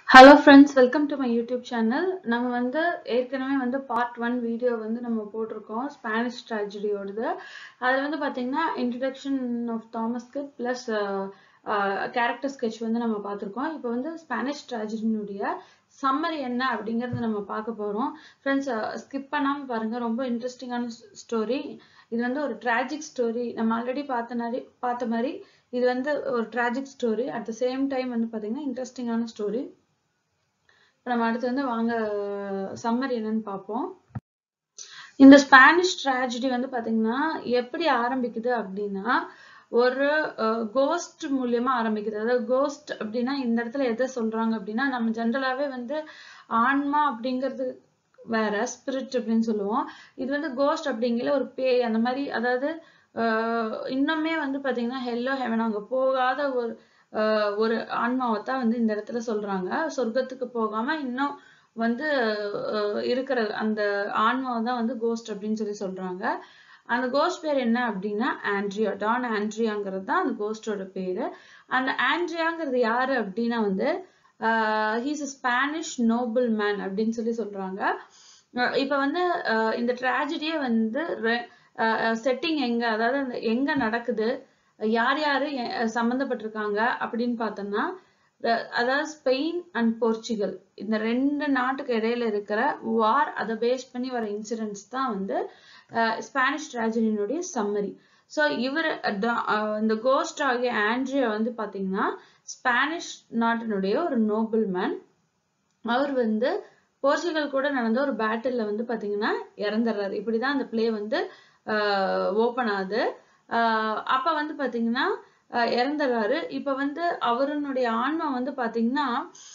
hello friends welcome to my YouTube channel நம்ம வந்து ஏற்கனவே வந்து பார்ட் ஒன் வீடியோ வந்து நம்ம போட்டிருக்கோம் ஸ்பானிஷ் ட்ராஜடியோடது அதில் வந்து பார்த்தீங்கன்னா introduction of Thomas Kyd plus character sketch வந்து நம்ம பார்த்துருக்கோம் இப்போ வந்து ஸ்பானிஷ் ட்ராஜடியினுடைய சம்மரி என்ன அப்படிங்கறத நம்ம பார்க்க போறோம் ஃப்ரெண்ட்ஸ் ஸ்கிப் பண்ணாம பாருங்க ரொம்ப இன்ட்ரெஸ்டிங்கான ஸ்டோரி இது வந்து ஒரு டிராஜிக் ஸ்டோரி நம்ம ஆல்ரெடி பார்த்த மாதிரி பார்த்த மாதிரி இது வந்து ஒரு tragic story at the same time வந்து பாத்தீங்கன்னா இன்ட்ரெஸ்டிங்கான ஸ்டோரி நம்ம அடுத்து வந்து வாங்க சம்மரி என்னன்னு பார்ப்போம் இந்த ஸ்பானிஷ் ட்ராஜடி வந்து பாத்தீங்கன்னா எப்படி ஆரம்பிக்குது அப்படின்னா ஒரு கோஸ்ட் மூலியமா ஆரம்பிக்குது அதாவது கோஸ்ட் அப்படின்னா இந்த இடத்துல எதை சொல்றாங்க அப்படின்னா நம்ம ஜென்ரலாவே வந்து ஆன்மா அப்படிங்கிறது வேற ஸ்பிரிட் அப்படின்னு சொல்லுவோம் இது வந்து கோஸ்ட் அப்படிங்கிற ஒரு பேய் அந்த மாதிரி அதாவது இன்னுமே வந்து பாத்தீங்கன்னா ஹெல்லோ ஹெவன் அங்க போகாத ஒரு ஒரு ஆன்மாவை தான் வந்து இந்த இடத்துல சொல்றாங்க சொர்க்கத்துக்கு போகாம இன்னும் வந்து இருக்கிற அந்த ஆன்மாவை தான் வந்து கோஸ்ட் அப்படின்னு சொல்லி சொல்றாங்க அந்த கோஸ்ட் பேர் என்ன அப்படின்னா ஆண்ட்ரியா டான் ஆண்ட்ரியாங்கிறது தான் அந்த கோஸ்டோட பேரு அந்த ஆண்ட்ரியாங்கிறது யாரு அப்படின்னா வந்து he's a Spanish noble man அப்படின்னு சொல்லி சொல்றாங்க இப்ப வந்து இந்த ட்ராஜடியே வந்து செட்டிங் எங்க அதாவது அந்த எங்க நடக்குது யார் யாரு சம்மந்தப்பட்டிருக்காங்க அப்படின்னு பார்த்தோம்னா அதாவது ஸ்பெயின் அண்ட் போர்ச்சுகல் இந்த ரெண்டு நாட்டுக்கு இடையில இருக்கிற வார் அதை பேஸ் பண்ணி வர இன்சிடென்ட்ஸ் தான் வந்து ஸ்பானிஷ் ட்ராஜடியினுடைய சம்மரி ஸோ இவர் இந்த கோஸ்ட் ஆகிய ஆண்ட்ரியா வந்து பாத்தீங்கன்னா ஸ்பானிஷ் நாட்டினுடைய ஒரு நோபல் மேன் அவர் வந்து போர்ச்சுகல் கூட நடந்த ஒரு பேட்டில்ல வந்து பாத்தீங்கன்னா இறந்துடுறாரு இப்படிதான் அந்த பிளே வந்து ஓப்பன் ஆகுது அப்ப வந்து பாத்தீங்கன்னா இறந்துடுறாரு இப்ப வந்து அவருடைய ஆன்மா வந்து பாத்தீங்கன்னா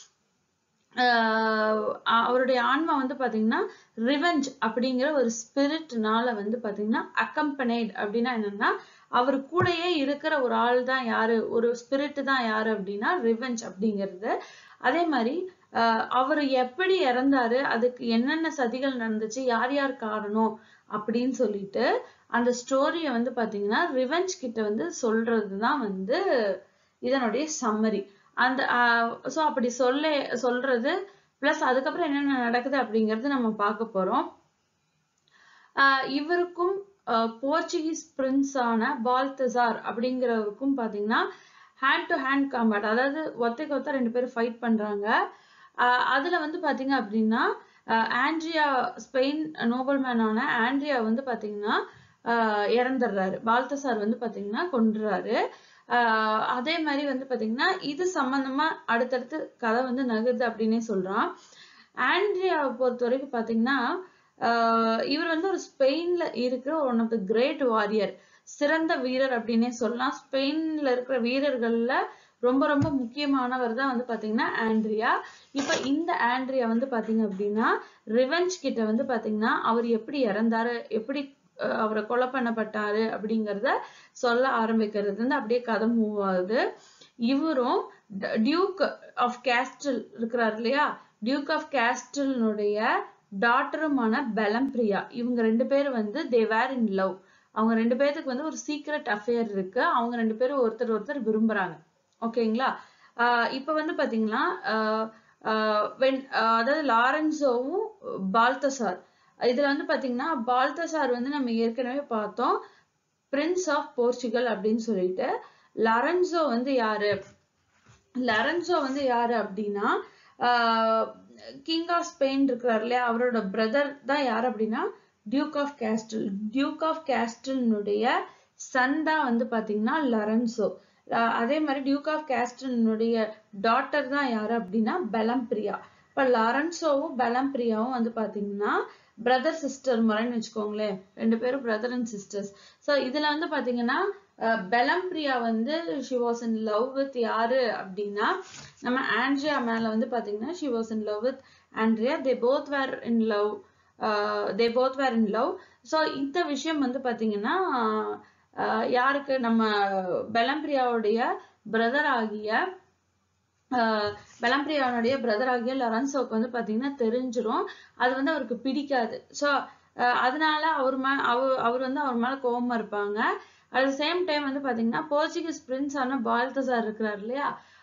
அவருடைய ஆன்மா வந்து பாத்தீங்கன்னா ரிவெஞ்ச் அப்படிங்கிற ஒரு ஸ்பிரிட்னால வந்து பாத்தீங்கன்னா அக்கம்பனைட் அப்படின்னா என்னன்னா அவர் கூடயே இருக்கிற ஒரு ஆள் தான் யாரு ஒரு ஸ்பிரிட் தான் யாரு அப்படின்னா ரிவெஞ்ச் அப்படிங்கிறது அதே மாதிரி அவர் எப்படி இறந்தாரு அதுக்கு என்னென்ன சதிகள் நடந்துச்சு யார் யார் காரணம் அப்படின்னு சொல்லிட்டு அந்த ஸ்டோரிய வந்து பாத்தீங்கன்னா ரிவெஞ்ச் கிட்ட வந்து சொல்றதுதான் வந்து இதனுடைய சம்மரி அந்த சோ அப்படி சொல்ல சொல்றது பிளஸ் அதுக்கப்புறம் என்னென்ன நடக்குது அப்படிங்கறது நம்ம பார்க்க போறோம் இவருக்கும் போர்ச்சுகீஸ் பிரின்ஸ் ஆன பால்தசார் அப்படிங்கிறவருக்கும் பாத்தீங்கன்னா ஹேண்ட் டு ஹேண்ட் காம்பேட் அதாவது ஒத்தைக்கு ஒத்த ரெண்டு பேரும் ஃபைட் பண்றாங்க அதுல வந்து பாத்தீங்க அப்படின்னா ஆண்ட்ரியா ஸ்பெயின் நோபல்மேனான ஆண்ட்ரியா வந்து பாத்தீங்கன்னா இறந்துடுறாரு பால்தசார் வந்து பாத்தீங்கன்னா கொண்டுறாரு அதே மாதிரி வந்து பாத்தீங்கன்னா இது சம்பந்தமா அடுத்தடுத்து கதை வந்து நகருது அப்படின்னே சொல்றான் ஆண்ட்ரியாவை பொறுத்த வரைக்கும் பாத்தீங்கன்னா இவர் வந்து ஒரு ஸ்பெயின்ல இருக்கிற one of the great warrior சிறந்த வீரர் அப்படின்னே சொல்லலாம் ஸ்பெயின்ல இருக்கிற வீரர்கள்ல ரொம்ப ரொம்ப முக்கியமானவர் தான் வந்து பாத்தீங்கன்னா ஆண்ட்ரியா இப்ப இந்த ஆண்ட்ரியா வந்து பாத்தீங்க அப்படின்னா ரிவெஞ்ச் கிட்ட வந்து பாத்தீங்கன்னா அவர் எப்படி இறந்தாரு எப்படி அவரை கொலை பண்ணப்பட்டாரு அப்படிங்கிறத சொல்ல ஆரம்பிக்கிறது வந்து அப்படியே கதை மூவ் ஆகுது இவரும் டியூக் ஆஃப் கேஸ்டில் இருக்கிறார் இல்லையா டியூக் ஆஃப் கேஸ்டில்னுடைய டாட்டருமான பெலம்பிரியா இவங்க ரெண்டு பேரும் வந்து தே வேர் இன் லவ் அவங்க ரெண்டு பேர்த்துக்கு வந்து ஒரு சீக்ரெட் அஃபேர் இருக்கு அவங்க ரெண்டு பேரும் ஒருத்தர் ஒருத்தர் விரும்புறாங்க ஓகேங்களா இப்ப வந்து பாத்தீங்கன்னா அதாவது லாரன்சோவும் பால்தசார் இதுல வந்து பாத்தீங்கன்னா பால்தசார் வந்து நம்ம ஏற்கனவே பார்த்தோம் பிரின்ஸ் ஆஃப் போர்ச்சுகல் அப்படின்னு சொல்லிட்டு லரன்சோ வந்து யாரு லரன்சோ வந்து யாரு அப்படின்னா கிங் ஆஃப் ஸ்பெயின் இருக்கிறார் இல்லையா அவரோட பிரதர் தான் யாரு அப்படின்னா duke of Castile duke of கேஸ்டில்னுடைய சன் தான் வந்து பாத்தீங்கன்னா லரன்சோ அதே மாதிரி டியூக் ஆஃப் கேஸ்டினுடைய டாட்டர் தான் யாரு அப்படின்னா பெலம்பிரியா இப்ப லாரன்சோவும் பெலம்பிரியாவும் வந்து பாத்தீங்கன்னா பிரதர் சிஸ்டர் முறைன்னு வச்சுக்கோங்களேன் ரெண்டு பேரும் பிரதர் அண்ட் சிஸ்டர்ஸ் ஸோ இதுல வந்து பாத்தீங்கன்னா பெலம்பிரியா வந்து she was in love with யாரு அப்படின்னா நம்ம ஆண்ட்ரியா மேல வந்து பாத்தீங்கன்னா she was in love with Andrea they both were in love they both were in love so இந்த விஷயம் வந்து பாத்தீங்கன்னா யாருக்கு நம்ம பெலம்பிரியாவுடைய பிரதர் ஆகிய பெலம்பிரியாவுடைய பிரதர் ஆகிய லரன்சோக்கு வந்து பாத்தீங்கன்னா தெரிஞ்சிரும் அது வந்து அவருக்கு பிடிக்காது ஸோ அதனால அவர் மே அவர் அவர் வந்து அவர் மேல கோபமா இருப்பாங்க அட் சேம் டைம் வந்து பாத்தீங்கன்னா போர்ச்சுகீஸ் பிரின்ஸ் ஆன பால்தசார் இருக்கிறார் இல்லையா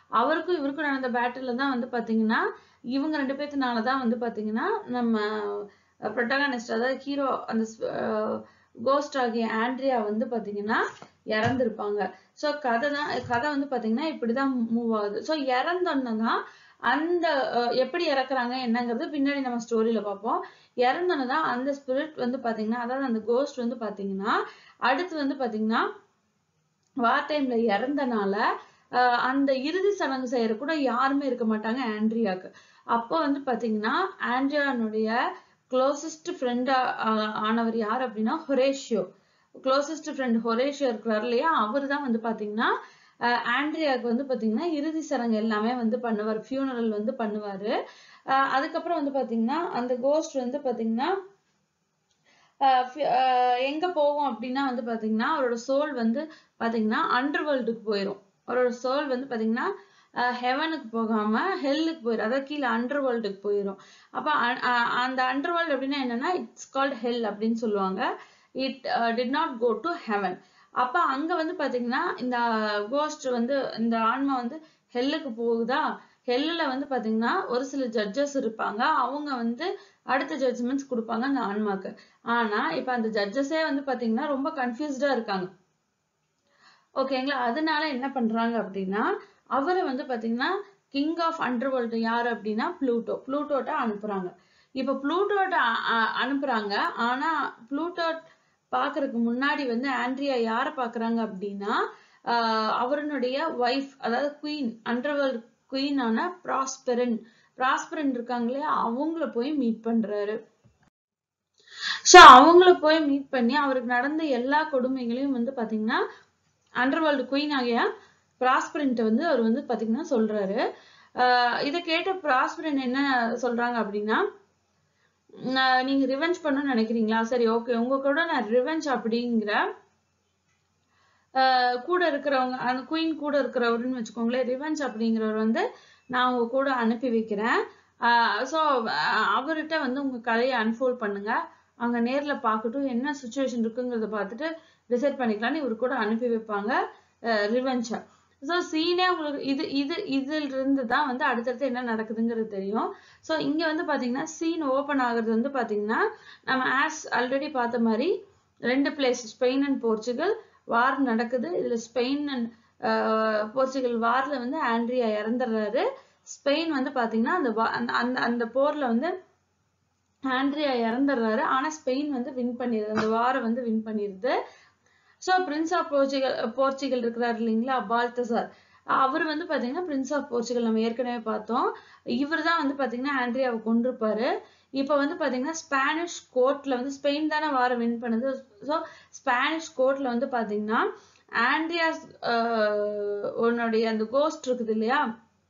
அவருக்கும் இவருக்கும் நடந்த பேட்டில்ல தான் வந்து பாத்தீங்கன்னா இவங்க ரெண்டு பேர்த்துனால தான் வந்து பாத்தீங்கன்னா நம்ம ப்ரொட்டகானிஸ்ட் அதாவது ஹீரோ அந்த கோஸ்ட் ஆகிய ஆண்ட்ரியா வந்து பாத்தீங்கன்னா இறந்திருப்பாங்க ஸோ கதை தான் கதை வந்து பாத்தீங்கன்னா இப்படிதான் மூவ் ஆகுது ஸோ இறந்தோன்னு தான் அந்த அஹ், எப்படி இறக்குறாங்க என்னங்கிறது பின்னாடி நம்ம ஸ்டோரியில பார்ப்போம் இறந்தோன்னு தான் அந்த ஸ்பிரிட் வந்து பாத்தீங்கன்னா அதாவது அந்த கோஸ்ட் வந்து பாத்தீங்கன்னா அடுத்து வந்து பாத்தீங்கன்னா வார் டைம்ல இறந்தனால அஹ், அந்த இறுதி சடங்கு செய்யற கூட யாருமே இருக்க மாட்டாங்க ஆண்ட்ரியாக்கு அப்போ வந்து பாத்தீங்கன்னா ஆண்ட்ரியானுடைய க்ளோசஸ்ட் ஃப்ரெண்டா ஆனவர் யார் அப்படின்னா ஹொரேஷியோ க்ளோசஸ்ட் ஃப்ரெண்ட் ஹொரேஷியோ இருக்கிறார் இல்லையா அவர் தான் வந்து பாத்தீங்கன்னா அஹ், ஆண்ட்ரியாக்கு வந்து பாத்தீங்கன்னா இறுதி சடங்கு எல்லாமே வந்து பண்ணுவார் ஃபியூனரல் வந்து பண்ணுவாரு அஹ், அதுக்கப்புறம் வந்து பாத்தீங்கன்னா அந்த கோஸ்ட் வந்து பாத்தீங்கன்னா ஆஹ் ஃபி- ஆஹ் எங்க போகும் அப்படின்னா வந்து பாத்தீங்கன்னா அவரோட சோல் வந்து பாத்தீங்கன்னா அண்டர் வேர்ல்டுக்கு போயிரும் அவரோட சோல் வந்து பாத்தீங்கன்னா ஹெவனுக்கு போகாம ஹெல்லுக்கு போயிரும் அதாவது கீழே அண்டர் வேர்ல்டுக்கு போயிரும் அப்ப அ- அ- அந்த அண்டர் வேர்ல்டு அப்படின்னா என்னன்னா இட்ஸ் கால்ட் ஹெல் அப்படின்னு சொல்லுவாங்க it did not go to heaven அப்ப அங்க வந்து பாத்தீங்கன்னா இந்த கோஸ்ட் வந்து இந்த ஆன்மா வந்து ஹெல்லுக்கு போகுதா ஹெல்லுல வந்து பாத்தீங்கன்னா ஒரு சில ஜட்ஜஸ் இருப்பாங்க அவங்க வந்து அடுத்த ஜட்ஜ்மெண்ட்ஸ் கொடுப்பாங்க அந்த ஆன்மாக்கு ஆனா இப்ப அந்த ஜட்ஜஸே வந்து பாத்தீங்கன்னா ரொம்ப கன்ஃபியூஸ்டா இருக்காங்க ஓகேங்களா அதனால என்ன பண்றாங்க அப்படின்னா அவரை வந்து பாத்தீங்கன்னா கிங் ஆஃப் அண்டர்வேர்ல்டு யாரு அப்படின்னா ப்ளூட்டோ ப்ளூட்டோட்ட அனுப்புறாங்க இப்ப ப்ளூட்டோட்ட அ- அ- அனுப்புறாங்க ஆனா ப்ளூட்டோ பாக்குறதுக்கு முன்னாடி வந்து ஆண்ட்ரியா யார பாக்குறாங்க அப்படின்னா ஆஹ் அவருடைய ஒய்ஃப் அதாவது குயின் அண்டர்வேர்ல்டு குயினான ப்ராஸ்பெரன் ப்ராஸ்பெரன் இருக்காங்க இல்லையா அவங்கள போய் மீட் பண்றாரு சோ அவங்கள போய் மீட் பண்ணி அவருக்கு நடந்த எல்லா கொடுமைகளையும் வந்து பாத்தீங்கன்னா அண்டர்வேர்ல்டு குயின் ஆகிய ப்ராஸ்பரன்ட்ட வந்து அவர் வந்து பாத்தீங்கன்னா சொல்றாரு ஆஹ் இதை கேட்ட ப்ராஸ்பரன் என்ன சொல்றாங்க அப்படின்னா உம் ஆஹ் நீங்க ரிவெஞ்ச் பண்ணணும்னு நினைக்கிறீங்களா சரி ஓகே உங்க கூட நான் ரிவெஞ்ச் அப்படிங்கிற ஆஹ் கூட இருக்கிறவங்க அந்த குயின் கூட இருக்கிறவருன்னு வச்சுக்கோங்களேன் ரிவெஞ்ச் அப்படிங்கிறவர் வந்து நான் உங்க கூட அனுப்பி வைக்கிறேன் ஸோ அவர்கிட்ட வந்து உங்க கதையை அன்ஃபோல்ட் பண்ணுங்க அங்க நேர்ல பார்க்கட்டும் என்ன சுச்சுவேஷன் இருக்குங்கிறத பார்த்துட்டு டிசைட் பண்ணிக்கலாம்னு இவர் கூட அனுப்பி வைப்பாங்க ரிவெஞ்சா ஸோ சீனே உங்களுக்கு இது இது இதுல இருந்து தான் வந்து அடுத்தடுத்து என்ன நடக்குதுங்கிறது தெரியும் ஸோ இங்க வந்து பாத்தீங்கன்னா சீன் ஓபன் ஆகுறது வந்து பாத்தீங்கன்னா நம்ம ஆஸ் ஆல்ரெடி பார்த்த மாதிரி ரெண்டு place Spain and Portugal war நடக்குது இதுல ஸ்பெயின் அண்ட் போர்ச்சுகல் வார்ல வந்து ஆண்ட்ரியா இறந்துடுறாரு ஸ்பெயின் வந்து பாத்தீங்கன்னா அந்த வா- அந்த அந்த அந்த போர்ல வந்து ஆண்ட்ரியா இறந்துடுறாரு ஆனா ஸ்பெயின் வந்து வின் பண்ணிடுது அந்த வாரை வந்து வின் பண்ணிடுது so prince of Portugal Portugal இருக்கிறார் இல்லைங்களா பால்தசார் அவர் வந்து பாத்தீங்கன்னா பிரின்ஸ் ஆஃப் போர்ச்சுகல் நம்ம ஏற்கனவே பார்த்தோம் இவர் தான் வந்து பாத்தீங்கன்னா ஆண்ட்ரியாவை கொண்டிருப்பாரு இப்ப வந்து பாத்தீங்கன்னா ஸ்பானிஷ் கோர்ட்ல வந்து ஸ்பெயின் தானே வார வின் பண்ணுது ஸோ ஸ்பானிஷ் கோர்ட்ல வந்து பாத்தீங்கன்னா ஆண்ட்ரியாஸ் ஆஹ் உன்னுடைய அந்த கோஸ்ட் இருக்குது இல்லையா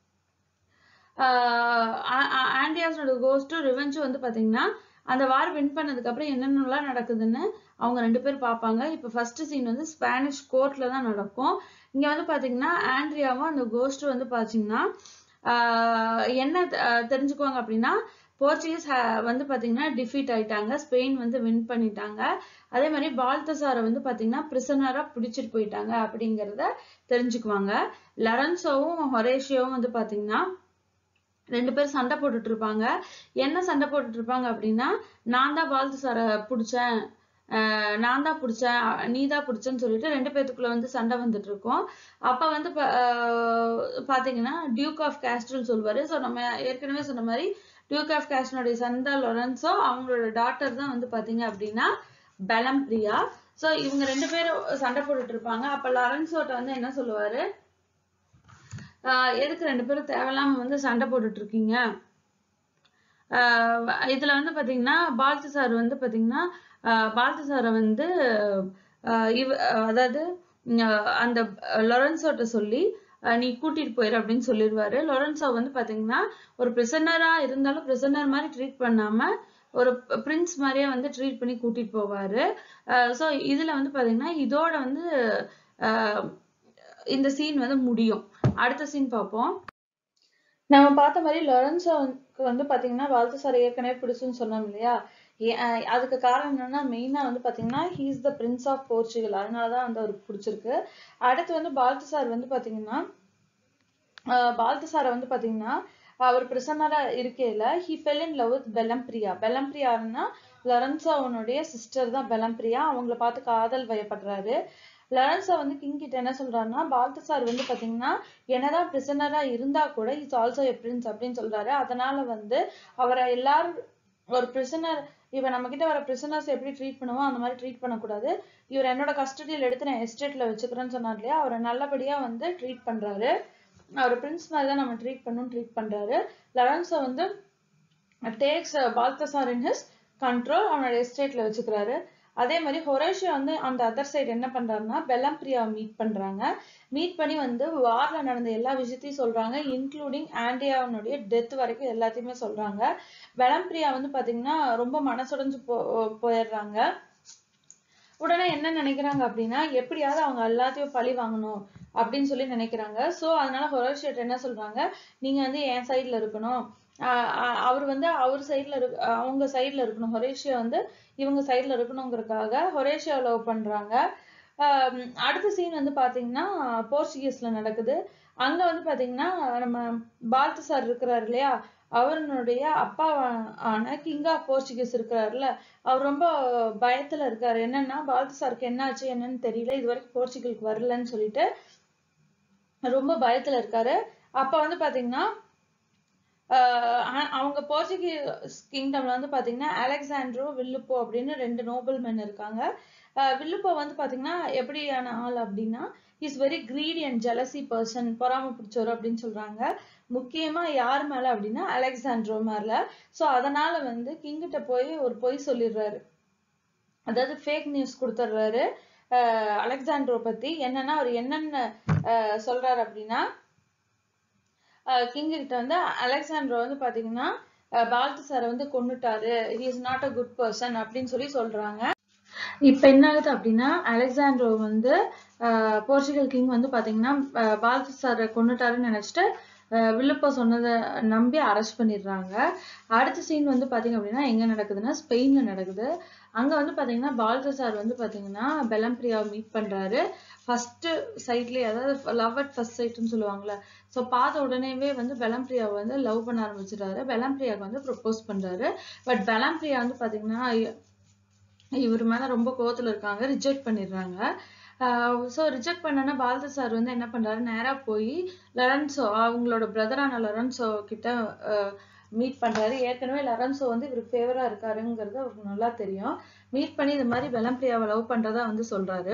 ஆண்டியாஸோட கோஸ்ட்டும் ரிவெஞ்சும் வந்து பாத்தீங்கன்னா அந்த வார் வின் பண்ணதுக்கு அப்புறம் என்னென்னலாம் நடக்குதுன்னு அவங்க ரெண்டு பேர் பார்ப்பாங்க இப்போ ஃபர்ஸ்ட் சீன் வந்து ஸ்பானிஷ் கோர்ட்ல தான் நடக்கும் இங்க வந்து பாத்தீங்கன்னா ஆண்ட்ரியாவும் அந்த கோஸ்ட் வந்து பாத்தீங்கன்னா ஆஹ் என்ன அஹ் தெரிஞ்சுக்குவாங்க அப்படின்னா போர்ச்சுகீஸ் ஹ- வந்து பாத்தீங்கன்னா டிஃபீட் ஆயிட்டாங்க ஸ்பெயின் வந்து வின் பண்ணிட்டாங்க அதே மாதிரி பால்தசாரை வந்து பாத்தீங்கன்னா பிரிசனரா பிடிச்சிட்டு போயிட்டாங்க அப்படிங்கறத தெரிஞ்சுக்குவாங்க லரன்சோவும் ஹொரேஷியோவும் வந்து பாத்தீங்கன்னா ரெண்டு பேரும் சண்டை போட்டுட்டு இருப்பாங்க என்ன சண்டை போட்டுட்டு இருப்பாங்க அப்படின்னா நான் தான் பால்தசாரை பிடிச்சேன் ஆஹ் நான் தான் பிடிச்சேன் நீ தான் பிடிச்சேன்னு சொல்லிட்டு ரெண்டு பேத்துக்குள்ள வந்து சண்டை வந்துட்டு இருக்கும் அப்ப வந்து பா- ஆஹ் பாத்தீங்கன்னா டியூக் ஆஃப் கேஸ்ட்ரல் சொல்வாரு ஸோ நம்ம ஏற்கனவே சொன்ன மாதிரி டியூக் ஆஃப் கேஸ்டனுடைய சந்தா லொரன்சோ அவங்களோட டாட்டர் தான் வந்து பாத்தீங்க அப்படின்னா பெலம் பிரியா ஸோ இவங்க ரெண்டு பேரும் சண்டை போட்டுட்டு இருப்பாங்க அப்ப லாரன்சோட்ட வந்து என்ன சொல்லுவாரு ஆஹ் எதுக்கு ரெண்டு பேரும் தேவையில்லாம வந்து சண்டை போட்டுட்டு இருக்கீங்க ஆஹ் இதுல வந்து பாத்தீங்கன்னா பால்தசார் வந்து பாத்தீங்கன்னா ஆஹ் பால்தசாரை வந்து ஆஹ் இவ ஆஹ் அதாவது ஆஹ் அந்த லொரன்சோட்ட சொல்லி ஆஹ் நீ கூட்டிட்டு போயிரு அப்படின்னு சொல்லிடுவாரு லொரன்சோ வந்து பாத்தீங்கன்னா ஒரு பிரிசனரா இருந்தாலும் பிரிசனர் மாதிரி ட்ரீட் பண்ணாம ஒரு பிரின்ஸ் மாதிரியே வந்து ட்ரீட் பண்ணி கூட்டிட்டு போவாரு ஸோ இதுல வந்து பாத்தீங்கன்னா இதோட வந்து ஆஹ் இந்த சீன் வந்து முடியும் அடுத்த சீன் பார்ப்போம் நம்ம பார்த்த மாதிரி லொரன்சோக்கு வந்து பாத்தீங்கன்னா பால்தசார் ஏற்கனவே பிடிச்சுன்னு சொன்னோம் இல்லையா ஏ- அஹ் அதுக்கு காரணம் என்னன்னா மெயினா வந்து பாத்தீங்கன்னா he's the prince of Portugal அதனாலதான் வந்து அவருக்கு பிடிச்சிருக்கு அடுத்து வந்து பால்தசார் வந்து பாத்தீங்கன்னா பால்தசாரை வந்து பாத்தீங்கன்னா அவர் பிரிசனரா இருக்கையில he fell in love with Belimperia பெலம்பிரியான்னா லொரன்சோவனுடைய சிஸ்டர் தான் பெலம்பிரியா அவங்கள பார்த்து காதல் வயப்படுறாரு லொரன்சோ வந்து கிங் கிட்ட என்ன சொல்றாருன்னா பால்தசார் வந்து பாத்தீங்கன்னா என்னதான் பிரிசனரா இருந்தா கூட இஸ் ஆல்சோ எ பிரின்ஸ் அப்படின்னு சொல்றாரு அதனால வந்து அவரை எல்லாரும் ஒரு பிரிசனர் இவன் நம்ம கிட்ட வர பிரிசனர்ஸ் எப்படி ட்ரீட் பண்ணுவோம் அந்த மாதிரி ட்ரீட் பண்ணக்கூடாது இவர் என்னோட கஸ்டடியில் எடுத்து நான் எஸ்டேட்ல வச்சுக்கிறேன்னு சொன்னார் இல்லையா அவரை நல்லபடியா வந்து ட்ரீட் பண்றாரு அவர் பிரின்ஸ் மாதிரி தான் நம்ம ட்ரீட் பண்ணணும் ட்ரீட் பண்றாரு லரன்ஸை வந்து takes Balthazar in his control அவனோட எஸ்டேட்ல வச்சுக்கிறாரு அதே மாதிரி ஹொரேஷியா வந்து அந்த அதர் சைடு என்ன பண்றாருன்னா பெலம்பிரியாவை மீட் பண்றாங்க மீட் பண்ணி வந்து வார்ல நடந்த எல்லா விஷயத்தையும் சொல்றாங்க இன்க்ளூடிங் ஆண்ட்ரியாவனுடைய டெத் வரைக்கும் எல்லாத்தையுமே சொல்றாங்க பெலம்பிரியா வந்து பாத்தீங்கன்னா ரொம்ப மனசுடைஞ்சு போ போயிடுறாங்க உடனே என்ன நினைக்கிறாங்க அப்படின்னா எப்படியாவது அவங்க எல்லாத்தையும் பழி வாங்கணும் அப்படின்னு சொல்லி நினைக்கிறாங்க சோ அதனால ஹொரோஷியட் என்ன சொல்றாங்க நீங்க வந்து என் சைட்ல இருக்கணும் அவர் வந்து அவர் சைட்ல இருக்கு அவங்க சைட்ல இருக்கணும் ஹொரேஷியா வந்து இவங்க சைட்ல இருக்கணுங்கிறதுக்காக ஹொரேஷியா லவ் பண்றாங்க அடுத்த சீன் வந்து பாத்தீங்கன்னா போர்ச்சுகீஸ்ல நடக்குது அங்க வந்து பாத்தீங்கன்னா நம்ம பால்தசார் இருக்கிறாரு இல்லையா அவருடைய அப்பா ஆன கிங் ஆஃப் போர்ச்சுகீஸ் இருக்கிறாருல அவர் ரொம்ப பயத்துல இருக்காரு என்னன்னா பால்தசாருக்கு என்ன ஆச்சு என்னன்னு தெரியல இது வரைக்கும் போர்ச்சுகலுக்கு வரலன்னு சொல்லிட்டு ரொம்ப பயத்துல இருக்காரு அப்ப வந்து பாத்தீங்கன்னா அவங்க போர்ச்சுகீஸ் கிங்டம்ல வந்து பாத்தீங்கன்னா அலெக்சாண்ட்ரோ வில்லுப்போ அப்படின்னு ரெண்டு நோபல் மென் இருக்காங்க வில்லுப்போ வந்து பாத்தீங்கன்னா எப்படியான ஆள் அப்படின்னா is very greedy and jealousy person பொறாம பிடிச்சவர் அப்படின்னு சொல்றாங்க முக்கியமா யார் மேல அப்படின்னா அலெக்சாண்ட்ரோ மேல சோ அதனால வந்து கிங்கிட்ட போய் ஒரு பொய் சொல்லிடுறாரு அதாவது ஃபேக் நியூஸ் கொடுத்துட்றாரு அலெக்சாண்ட்ரோ பத்தி என்னன்னா அவர் என்னென்ன சொல்றாரு அப்படின்னா கிங் கிட்ட வந்து அலெக்சாண்ட்ரோ வந்து பாத்தீங்கன்னா பால்தசாரை வந்து கொன்னுட்டாரு he is not a good person அப்படின்னு சொல்லி சொல்றாங்க இப்ப என்ன ஆகுது அப்படின்னா அலெக்சாண்ட்ரோ வந்து போர்ச்சுகல் கிங் வந்து பாத்தீங்கன்னா பால்தசாரை கொன்னுட்டாருன்னு நினைச்சிட்டு வில்லுப்பா சொன்னதை நம்பி அரெஸ்ட் பண்ணிடுறாங்க அடுத்த சீன் வந்து பாத்தீங்க அப்படின்னா எங்க நடக்குதுன்னா ஸ்பெயின்ல நடக்குது அங்க வந்து பாத்தீங்கன்னா பால்தசார் வந்து பாத்தீங்கன்னா பெலம்பிரியாவை மீட் பண்றாரு ஃபர்ஸ்ட் சைட்லயே அதாவது லவ் அட் ஃபர்ஸ்ட் சைட்னு சொல்லுவாங்கல்ல ஸோ பார்த்த உடனேவே வந்து பெலம்பிரியாவை வந்து லவ் பண்ண ஆரம்பிச்சிட்டாரு பெலம்பிரியாவுக்கு வந்து ப்ரொப்போஸ் பண்றாரு பட் பெலம்பிரியா வந்து பாத்தீங்கன்னா இவர் மேல ரொம்ப கோவத்துல இருக்காங்க ரிஜெக்ட் பண்ணிடுறாங்க ஸோ ரிஜெக்ட் பண்ணனா பால்தசார் வந்து என்ன பண்றாரு நேரா போய் லரன்சோ அவங்களோட பிரதரான லரன்சோ கிட்ட மீட் பண்றாரு ஏற்கனவே லரன்சோ வந்து இவருக்கு ஃபேவரா இருக்காருங்கிறது அவருக்கு நல்லா தெரியும் மீட் பண்ணி இந்த மாதிரி பெலம்பிரியாவை லவ் பண்றதா வந்து சொல்றாரு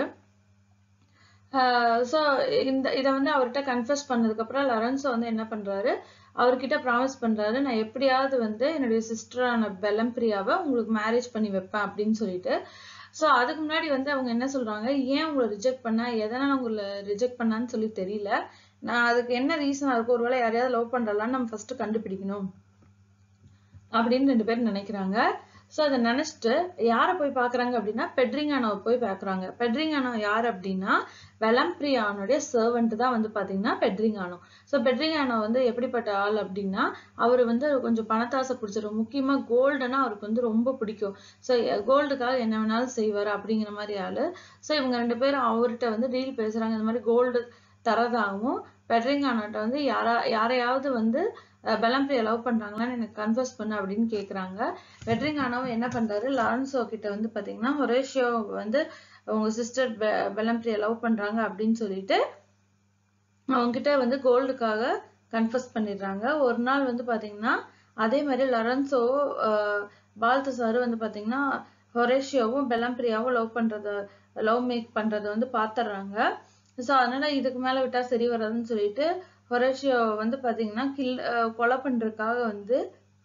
ஸோ இந்த இதை வந்து அவர்கிட்ட கன்ஃபர்ஸ் பண்ணதுக்கு அப்புறம் லரன்சோ வந்து என்ன பண்றாரு அவர்கிட்ட ப்ராமிஸ் பண்றாரு நான் எப்படியாவது வந்து என்னுடைய சிஸ்டரான பெலம்பிரியாவை உங்களுக்கு மேரேஜ் பண்ணி வைப்பேன் அப்படின்னு சொல்லிட்டு ஸோ அதுக்கு முன்னாடி வந்து அவங்க என்ன சொல்றாங்க ஏன் உங்களை ரிஜெக்ட் பண்ணா எதனால உங்களை ரிஜெக்ட் பண்ணான்னு சொல்லி தெரியல நான் அதுக்கு என்ன ரீசனா இருக்கும் ஒருவேளை யாரையாவது லவ் பண்றலான்னு நம்ம ஃபர்ஸ்ட் கண்டுபிடிக்கணும் அப்படின்னு ரெண்டு பேரும் நினைக்கிறாங்க ஸோ அதை நினைச்சிட்டு யாரை போய் பாக்குறாங்க அப்படின்னா பெட்ரிங்கானோவை போய் பாக்குறாங்க பெட்ரிங்கானோ யார் அப்படின்னா வெலம்பிரியானுடைய சர்வெண்ட் தான் வந்து பாத்தீங்கன்னா பெட்ரிங்கானோ ஸோ பெட்ரிங்கானோ வந்து எப்படிப்பட்ட ஆள் அப்படின்னா அவர் வந்து கொஞ்சம் பணத்தாசை பிடிச்சிரும் முக்கியமா கோல்டுனா அவருக்கு வந்து ரொம்ப பிடிக்கும் ஸோ கோல்டுக்காக என்ன வேணாலும் செய்வார் அப்படிங்கிற மாதிரி ஆளு ஸோ இவங்க ரெண்டு பேரும் அவர்கிட்ட வந்து டீல் பேசுறாங்க இந்த மாதிரி கோல்டு தரதாகவும் பெட்ரிங்கானோட்ட வந்து யாரா யாரையாவது வந்து பெலம்பிரியா லவ் பண்றாங்களான்னு எனக்கு கன்ஃபர்ஸ் பண்ணு அப்படின்னு கேக்குறாங்க வெட்ரிங்கானோவும் என்ன பண்றாரு லாரன்சோ கிட்ட வந்து பாத்தீங்கன்னா ஹொரேஷியோ வந்து உங்க சிஸ்டர் பெலம்பிரியா லவ் பண்றாங்க அப்படின்னு சொல்லிட்டு அவங்க கிட்ட வந்து கோல்டுக்காக கன்ஃபர்ஸ் பண்ணிடுறாங்க ஒரு நாள் வந்து பாத்தீங்கன்னா அதே மாதிரி லரன்சோ பால்தசாரும் வந்து பாத்தீங்கன்னா ஹொரேஷியோவும் பெலம்பிரியாவும் லவ் பண்றத லவ் மேக் பண்றத வந்து பாத்துறாங்க ஸோ அதனால இதுக்கு மேல விட்டா சரி வராதுன்னு சொல்லிட்டு ஹொரேஷியோ வந்து பாத்தீங்கன்னா கில் கொலை பண்றதுக்காக வந்து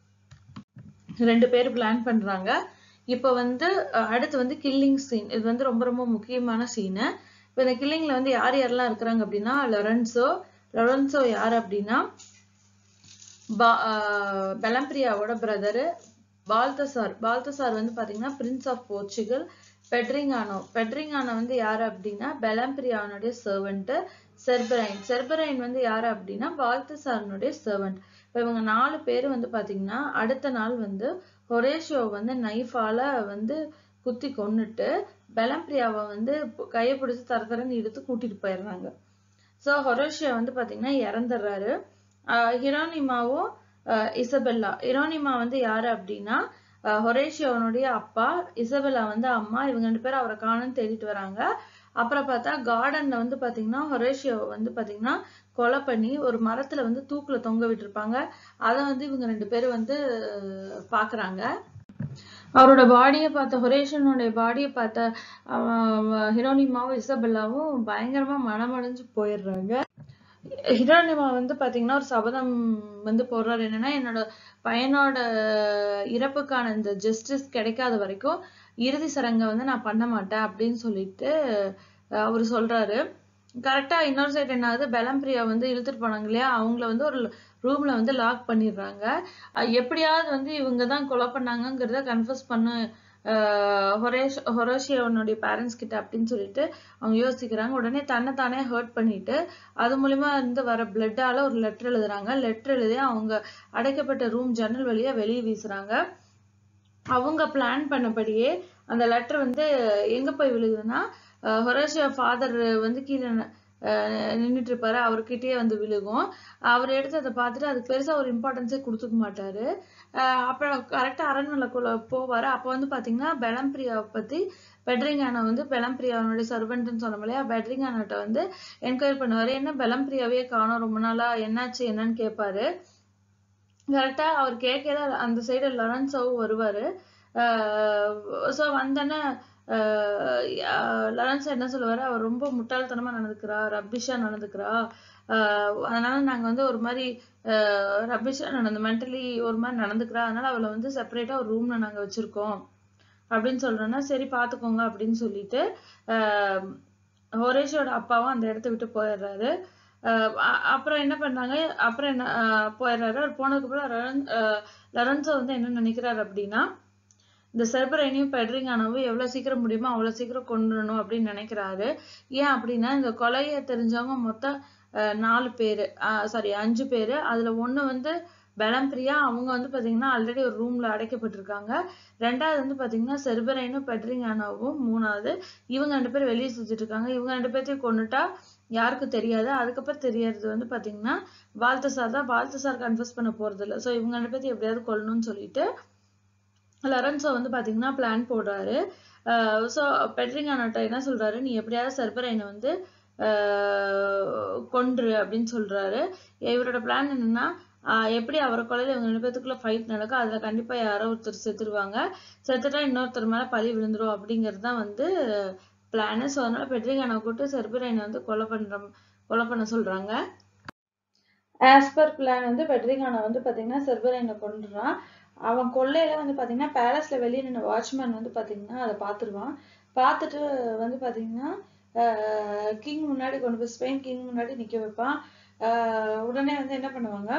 ரெண்டு பேர் பிளான் பண்றாங்க இப்போ வந்து அடுத்து வந்து கில்லிங் சீன் இது வந்து ரொம்ப ரொம்ப முக்கியமான சீனு இப்போ இந்த கில்லிங்ல வந்து யார் யாரெல்லாம் இருக்கிறாங்க அப்படின்னா லொரன்சோ லொரன்சோ யார் அப்படின்னா பா பெலம்பிரியாவோட பிரதரு பால்தசார் பால்தசார் வந்து பாத்தீங்கன்னா prince of Portugal Pedringano Pedringano வந்து யாரு அப்படின்னா பெலம்பிரியானுடைய சர்வெண்ட் செர்பரைன் செர்பரைன் வந்து யாரு அப்படின்னா பால்தசாரனுடைய சர்வெண்ட் இப்போ இவங்க நாலு பேர் வந்து பாத்தீங்கன்னா அடுத்த நாள் வந்து ஹொரேஷியோ வந்து நைஃபால வந்து குத்தி கொன்னுட்டு பெலம்பிரியாவை வந்து கையை பிடிச்சி தர தரன்னு இழுத்து கூட்டிட்டு போயிடுறாங்க ஸோ ஹொரோஷியா வந்து பாத்தீங்கன்னா இறந்துடுறாரு ஹிரோனிமாவும் இசபெல்லா ஹிரோனிமா வந்து யாரு அப்படின்னா ஹொரேஷியோனுடைய அப்பா இசபெல்லா வந்து அம்மா இவங்க ரெண்டு பேரும் அவரை காணும்னு தேடிட்டு வராங்க அப்புறம் பார்த்தா கார்டன்ல வந்து பாத்தீங்கன்னா ஹொரேஷியோ வந்து பாத்தீங்கன்னா கொலை பண்ணி ஒரு மரத்துல வந்து தூக்குல தொங்க விட்டுருப்பாங்க அதை வந்து இவங்க ரெண்டு பேரும் வந்து பாக்குறாங்க அவரோட பாடியை பார்த்த ஹொரேஷனுடைய பாடியை பார்த்த ஹிரோனிமாவும் இசபெல்லாவும் பயங்கரமா மனமடைஞ்சு போயிடுறாங்க ஹிரோனிமா வந்து பாத்தீங்கன்னா ஒரு சபதம் வந்து போடுறாரு என்னன்னா என்னோட பையனோட இறப்புக்கான இந்த ஜஸ்டிஸ் கிடைக்காத வரைக்கும் இறுதி சடங்கை வந்து நான் பண்ண மாட்டேன் அப்படின்னு சொல்லிட்டு அவர் சொல்றாரு கரெக்டா இன்னொரு சைடு என்ன ஆகுது பெலம்பிரியா வந்து இழுத்துட்டு போனாங்க இல்லையா அவங்கள வந்து ஒரு ரூம்ல வந்து லாக் பண்ணிடுறாங்க எப்படியாவது வந்து இவங்க தான் கொலை பண்ணாங்கங்கிறத கன்ஃபர்ஸ் பண்ணு ஹொரேஷ் ஹொரோஷியாவனுடைய பேரண்ட்ஸ் கிட்ட அப்படின்னு சொல்லிட்டு அவங்க யோசிக்கிறாங்க உடனே தன்னை தானே ஹர்ட் பண்ணிட்டு அது மூலியமா இருந்து வர பிளட்டால ஒரு லெட்டர் எழுதுறாங்க லெட்டர் எழுதி அவங்க அடைக்கப்பட்ட ரூம் ஜன்னல் வழியா வெளியே வீசுறாங்க அவங்க பிளான் பண்ணபடியே அந்த லெட்டர் வந்து எங்க போய் விழுகுதுன்னா ஹொரோஷியா ஃபாதர் வந்து கீழே நின்றுட்டு இருப்பாரு அவர்கிட்டயே வந்து விழுகும் அவர் எடுத்து அதை பார்த்துட்டு அதுக்கு பெருசா ஒரு இம்பார்ட்டன்ஸே கொடுத்துக்க மாட்டாரு அப்புறம் கரெக்டா அரண்மனைக்குள்ள போவாரு அப்ப வந்து பாத்தீங்கன்னா பெலம்பிரியாவை பத்தி பெட்ரிங்கானா வந்து பெலம்பிரியாவனுடைய சர்வெண்ட்னு சொன்னோம் இல்லையா பெட்ரிங்கானாட்ட வந்து என்கொயரி பண்ணுவாரு என்ன பெலம்பிரியாவே காணோம் ரொம்ப நாளா என்னாச்சு என்னன்னு கேட்பாரு கரெக்டா அவர் கேட்கல அந்த சைடு லரன்ஸாவும் வருவாரு ஸோ வந்தோன்னே லரன்ஸ் என்ன சொல்லுவாரு அவர் ரொம்ப முட்டாள்தனமா நடந்துக்கிறா ரப்பிஷா நடந்துக்கிறா அதனால நாங்க வந்து ஒரு மாதிரி ரப்பிஷா நடந்து மென்டலி ஒரு மாதிரி நடந்துக்கிறா அதனால அவளை வந்து செப்பரேட்டா ஒரு ரூம்ல நாங்க வச்சிருக்கோம் அப்படின்னு சொல்றோன்னா சரி பாத்துக்கோங்க அப்படின்னு சொல்லிட்டு ஹோரேஷோட அப்பாவும் அந்த இடத்த விட்டு போயிடுறாரு அப்புறம் என்ன பண்ணாங்க அப்புறம் என்ன போயிடுறாரு அவர் போனதுக்கு அப்புறம் லரன்ஸோ வந்து என்ன நினைக்கிறாரு அப்படின்னா இந்த செர்பரைனையும் பெட்ரிங்கானாவும் எவ்வளவு சீக்கிரம் முடியுமோ அவ்வளவு சீக்கிரம் கொண்டுடணும் அப்படின்னு நினைக்கிறாரு ஏன் அப்படின்னா இந்த கொலையை தெரிஞ்சவங்க மொத்தம் நாலு பேரு சாரி அஞ்சு பேரு அதுல ஒண்ணு வந்து பெலம்பிரியா அவங்க வந்து பாத்தீங்கன்னா ஆல்ரெடி ஒரு ரூம்ல அடைக்கப்பட்டிருக்காங்க ரெண்டாவது வந்து பாத்தீங்கன்னா செர்பரைனும் பெட்ரிங்கானாவும் மூணாவது இவங்க ரெண்டு பேரும் வெளியே சுத்திட்டு இருக்காங்க இவங்க ரெண்டு பேர்த்தையும் கொண்டுட்டா யாருக்கு தெரியாது அதுக்கப்புறம் தெரியறது வந்து பாத்தீங்கன்னா பால்தசார் தான் பால்தசார் கன்ஃபர்ஸ் பண்ண போறது இல்லை ஸோ இவங்க ரெண்டு பேர்த்தையும் எப்படியாவது கொல்லணும்னு சொல்லிட்டு லரன்ஸோ வந்து பாத்தீங்கன்னா பிளான் போடுறாரு ஸோ பெட்ரிங்கானாட்ட என்ன சொல்றாரு நீ எப்படியாவது செர்பரைனை வந்து கொன்று அப்படின்னு சொல்றாரு இவரோட பிளான் என்னன்னா எப்படி அவரை கொலையில இவங்க ரெண்டு பேத்துக்குள்ள ஃபைட் நடக்கும் அதுல கண்டிப்பா யாரோ ஒருத்தர் செத்துருவாங்க செத்துட்டா இன்னொருத்தர் மேல பழி விழுந்துரும் அப்படிங்கிறது தான் வந்து பிளானு ஸோ அதனால பெட்ரிகானை கூப்பிட்டு செர்பரைனை வந்து கொலை பண்ற கொலை பண்ண சொல்றாங்க ஆஸ் பர் பிளான் வந்து பெட்ரிகானை வந்து பாத்தீங்கன்னா செர்பரைனை கொண்டுறான் அவன் கொள்ளையில வந்து பாத்தீங்கன்னா பேலஸ்ல வெளியே நின்ன வாட்ச்மேன் வந்து பாத்தீங்கன்னா அதை பாத்துருவான் பார்த்துட்டு வந்து பாத்தீங்கன்னா கிங் முன்னாடி கொண்டு போய் ஸ்பெயின் கிங் முன்னாடி நிக்க வைப்பான் உடனே வந்து என்ன பண்ணுவாங்க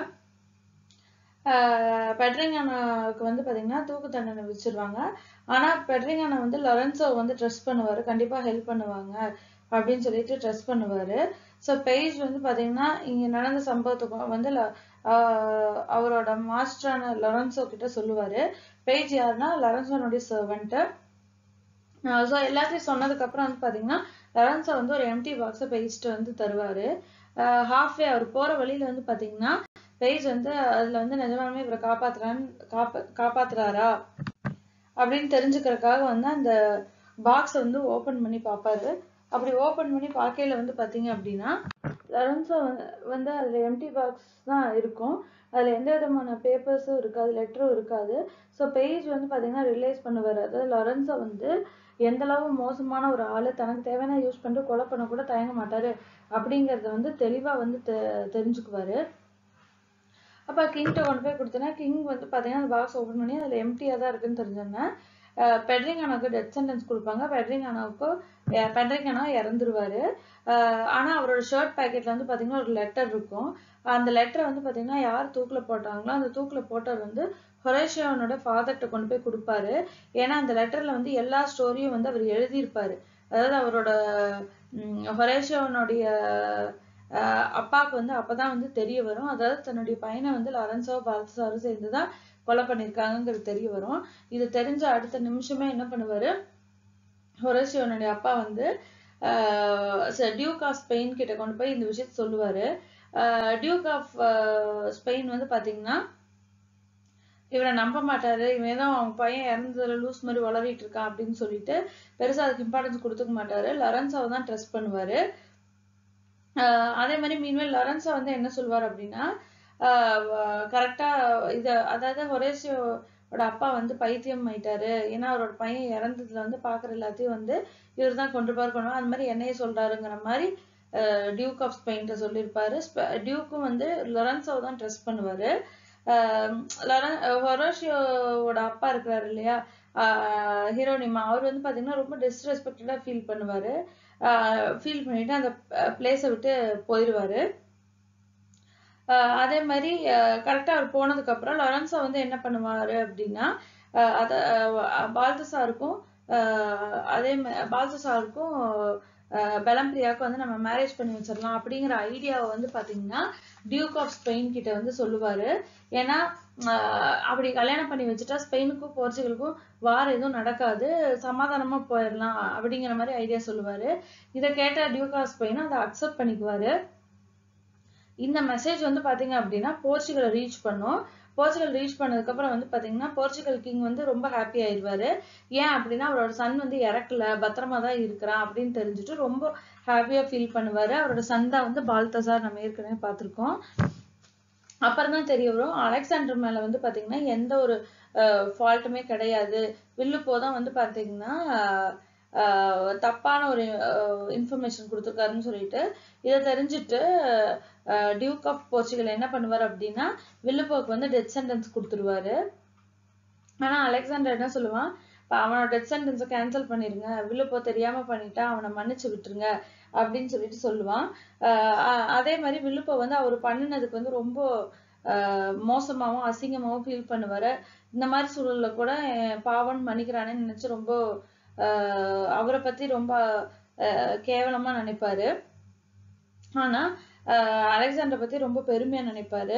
பெட்ரிங்கானாவுக்கு வந்து பாத்தீங்கன்னா தூக்கு தண்டனை வச்சிருவாங்க ஆனா பெட்ரிங்கானா வந்து லொரன்சோ வந்து ட்ரெஸ் பண்ணுவாரு கண்டிப்பா ஹெல்ப் பண்ணுவாங்க அப்படின்னு சொல்லிட்டு ட்ரெஸ் பண்ணுவாரு ஸோ பேஜ் வந்து பாத்தீங்கன்னா இங்க நடந்த சம்பவத்துக்கு வந்து அவரோட மாஸ்டரான லொரன்சோ கிட்ட சொல்லுவாரு பேஜ் யாருன்னா லொரன்சோனுடைய சர்வெண்ட் ஸோ எல்லாத்தையும் சொன்னதுக்கு அப்புறம் வந்து பாத்தீங்கன்னா லொரன்சோ வந்து ஒரு எம்டி பாக்ஸை பேஜ்ட்டு வந்து தருவாரு ஹாஃப்வே அவர் போற வழியில வந்து பாத்தீங்கன்னா பேஜ் வந்து அதுல வந்து நிஜமாலுமே இவரை காப்பாத்துறான்னு காப்பா காப்பாத்துறாரா அப்படின்னு தெரிஞ்சுக்கிறதுக்காக வந்து அந்த பாக்ஸை வந்து ஓபன் பண்ணி பார்ப்பாரு அப்படி ஓபன் பண்ணி பார்க்கையில வந்து பாத்தீங்க அப்படின்னா லரன்ஸோ வந்து அதுல எம்டி பாக்ஸ் தான் இருக்கும் அதுல எந்த விதமான பேப்பர்ஸும் இருக்காது லெட்டரும் இருக்காது ஸோ பேஜ் வந்து பாத்தீங்கன்னா ரிலைஸ் பண்ணுவாரு அதாவது லொரன்ஸோ வந்து எந்த அளவு மோசமான ஒரு ஆளு தனக்கு தேவையான யூஸ் பண்ணிட்டு கொலை பண்ண கூட தயங்க மாட்டாரு அப்படிங்கறத வந்து தெளிவா வந்து தெ தெரிஞ்சுக்குவாரு அப்ப கிங்கிட்ட கொண்டு போய் கொடுத்தேன்னா கிங் வந்து பாத்தீங்கன்னா அந்த பாக்ஸ் ஓபன் பண்ணி அதுல எம்டியா தான் இருக்குன்னு தெரிஞ்சோன்னே பெட்ரிங்கானாவுக்கு டெத் சென்டென்ஸ் கொடுப்பாங்க பெட்ரிங்கானாவுக்கு பெட்ரிங்கானா இறந்துருவாரு ஆனா அவரோட ஷர்ட் பேக்கெட்ல வந்து பாத்தீங்கன்னா ஒரு லெட்டர் இருக்கும் அந்த லெட்டரை வந்து பாத்தீங்கன்னா யார் தூக்குல போட்டாங்களோ அந்த தூக்குல போட்டவர் வந்து ஹொரேஷியாவனோட ஃபாதர்கிட்ட கொண்டு போய் கொடுப்பாரு ஏன்னா அந்த லெட்டர்ல வந்து எல்லா ஸ்டோரியும் வந்து அவர் எழுதியிருப்பாரு அதாவது அவரோட ஹொரேஷியாவனுடைய அப்பாவுக்கு வந்து அப்பதான் வந்து தெரிய வரும் அதாவது தன்னுடைய பையனை வந்து லாரன்ஸோ பால்சாரும் சேர்ந்துதான் கொலை பண்ணிருக்காங்கிறது தெரிய வரும் இது தெரிஞ்ச அடுத்த நிமிஷமே என்ன பண்ணுவாரு ஹொரேஷியோனுடைய அப்பா வந்து டியூக் ஆஃப் ஸ்பெயின் கிட்ட கொண்டு போய் இந்த விஷயத்த சொல்லுவாரு டியூக் ஆஃப் ஸ்பெயின் வந்து பாத்தீங்கன்னா இவரை நம்ப மாட்டாரு இவன் ஏதோ அவங்க பையன் இறந்ததுல லூஸ் மாதிரி வளரிட்டு இருக்கான் அப்படின்னு சொல்லிட்டு பெருசா அதுக்கு இம்பார்ட்டன்ஸ் கொடுத்துக்க மாட்டாரு லரன்ஸாவை தான் ட்ரஸ்ட் பண்ணுவாரு அதே மாதிரி மீன்வேல் லரன்ஸா வந்து என்ன சொல்லுவார் அப்படின்னா கரெக்டா இத அதாவது ஹொரேசியோட அப்பா வந்து பைத்தியம் ஆயிட்டாரு ஏன்னா அவரோட பையன் இறந்ததுல வந்து பாக்குற எல்லாத்தையும் வந்து இவர் தான் கொண்டு பார்க்கணும் அது மாதிரி என்னைய சொல்றாருங்கிற மாதிரி டியூக் ஆஃப் ஸ்பெயின்ட்ட சொல்லியிருப்பாரு டியூக்கும் வந்து லொரன்ஸாவை தான் ட்ரெஸ் பண்ணுவாரு ஹொரோஷியோவோட அப்பா இருக்கிறாரு இல்லையா ஹீரோனிமா அவர் வந்து பாத்தீங்கன்னா ரொம்ப டிஸ்ரெஸ்பெக்டடா ஃபீல் பண்ணுவாரு ஃபீல் பண்ணிட்டு அந்த பிளேஸை விட்டு போயிடுவாரு அதே மாதிரி கரெக்டா அவர் போனதுக்கு அப்புறம் லொரன்ஸா வந்து என்ன பண்ணுவாரு அப்படின்னா அத பால்தசாருக்கும் அதே பால்தசாருக்கும் பெலம்பிரியாவுக்கு வந்து நம்ம மேரேஜ் பண்ணி வச்சிடலாம் அப்படிங்கிற ஐடியாவை வந்து பாத்தீங்கன்னா டியூக் ஆஃப் ஸ்பெயின் கிட்ட வந்து சொல்லுவாரு ஏன்னா அப்படி கல்யாணம் பண்ணி வச்சுட்டா ஸ்பெயினுக்கும் போர்ச்சுகலுக்கும் வார் எதுவும் நடக்காது சமாதானமா போயிடலாம் அப்படிங்கிற மாதிரி ஐடியா சொல்லுவாரு இதை கேட்ட டியூக் ஆஃப் ஸ்பெயின் அதை அக்செப்ட் பண்ணிக்குவாரு இந்த மெசேஜ் வந்து பாத்தீங்க அப்படின்னா போர்ச்சுகலை ரீச் பண்ணும் போர்ச்சுகல் ரீச் பண்ணதுக்கு அப்புறம் வந்து பாத்தீங்கன்னா போர்ச்சுகல் கிங் வந்து ரொம்ப ஹாப்பி ஆயிடுவாரு ஏன் அப்படின்னா அவரோட சன் வந்து இறக்கல பத்திரமா தான் இருக்கிறான் அப்படின்னு தெரிஞ்சுட்டு ரொம்ப ஹாப்பியா ஃபீல் பண்ணுவாரு அவரோட சன் தான் வந்து பால்தசார் நம்ம ஏற்கனவே பார்த்திருக்கோம் அப்புறம் தான் தெரிய வரும் அலெக்சாண்டர் மேல வந்து பாத்தீங்கன்னா எந்த ஒரு ஃபால்ட்டுமே கிடையாது வில்லுப்போ தான் வந்து பாத்தீங்கன்னா தப்பான ஒரு இன்ஃபர்மேஷன் கொடுத்துருக்காருன்னு சொல்லிட்டு இதை தெரிஞ்சுட்டு டியூக் ஆஃப் போர்ச்சுகல் என்ன பண்ணுவார் அப்படின்னா வில்லுப்போக்கு வந்து டெத் சென்டென்ஸ் கொடுத்துருவாரு ஆனா அலெக்சாண்டர் என்ன சொல்லுவான் அவனோட டெத் சென்டென்ஸை கேன்சல் பண்ணிருங்க வில்லுப்போ தெரியாம பண்ணிட்டா அவனை மன்னிச்சு விட்டுருங்க அப்படின்னு சொல்லிட்டு சொல்லுவான் அதே மாதிரி வில்லுப்போ வந்து அவர் பண்ணினதுக்கு வந்து ரொம்ப மோசமாவும் அசிங்கமாவும் ஃபீல் பண்ணுவாரு இந்த மாதிரி சூழல்ல கூட பாவன் மன்னிக்கிறானேன்னு நினைச்சு ரொம்ப அவரை பத்தி ரொம்ப கேவலமா நினைப்பாரு ஆனா அலெக்சாண்டரை பத்தி ரொம்ப பெருமையா நினைப்பாரு